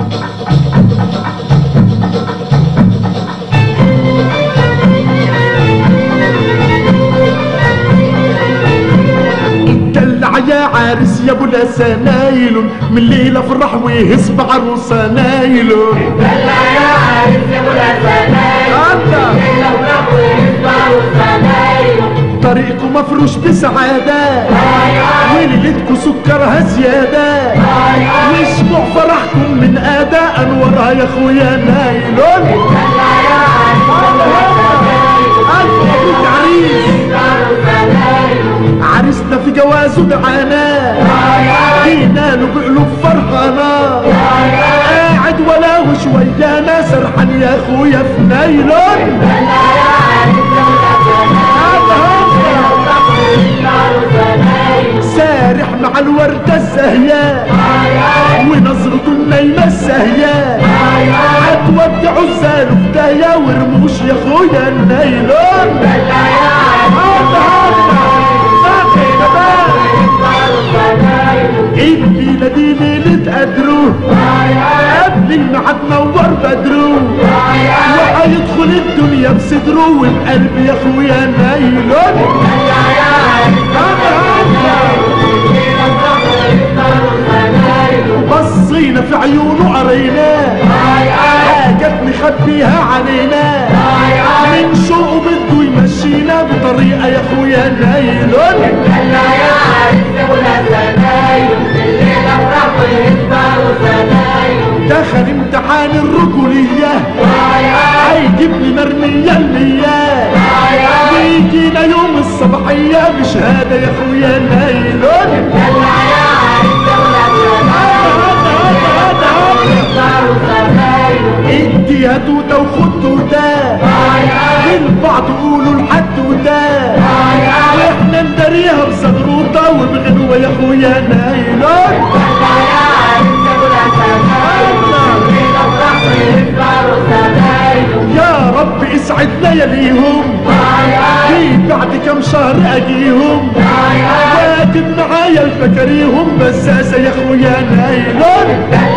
دلع يا عارس يا ابو سنايل من ليله فرح ويهز بعروسه نايل دلع يا عارس يا ابو الاسنايل الله. ليلة ورح ويسمع والسنايل طريقكم مفروش بسعادة وليلتكم سكرها زيادة يشبع فرحكم من أداء أنورها يا أخويا نايلون دلع يا عارس يا ابو الاسنايل ألف مبروك عريس يسمع والسنايل عريسنا في جوازه دعانا جينا له بقلوب فرحانة قاعد ولا وشويانا سرحان يا أخويا في نايلون دلع يا عارس يا ابو الاسنايل ورح ويسمع والسنايل سارح مع الوردة الزهياء ونظرته النايمة السهياء هتودعوا الزال في داهية ورموش يا اخويا النايلون دلع يا الليلة دي ليلة قدره قبل الميعاد نور بدره وهيدخل الدنيا بصدره والقلب يا اخويا نايلون بصينا في عيونه قريناه حاجات نخبيها علينا من شوقه بده يمشينا بطريقة يا اخويا نايلون دخل امتحان الرجولية هيجيب لي مرمية المية ويجينا يوم الصباحية بشهادة يا اخويا نايلون ادي يا توتة وخد توتة للبعض قولوا لحد وده واحنا نداريها بزغروطة وبغنوة يا اخويا نايلون يا رب اسعد لياليهم في بعد كم شهر اجيهم واكب معايا الفكريهم بزازة يا اخويا نايلون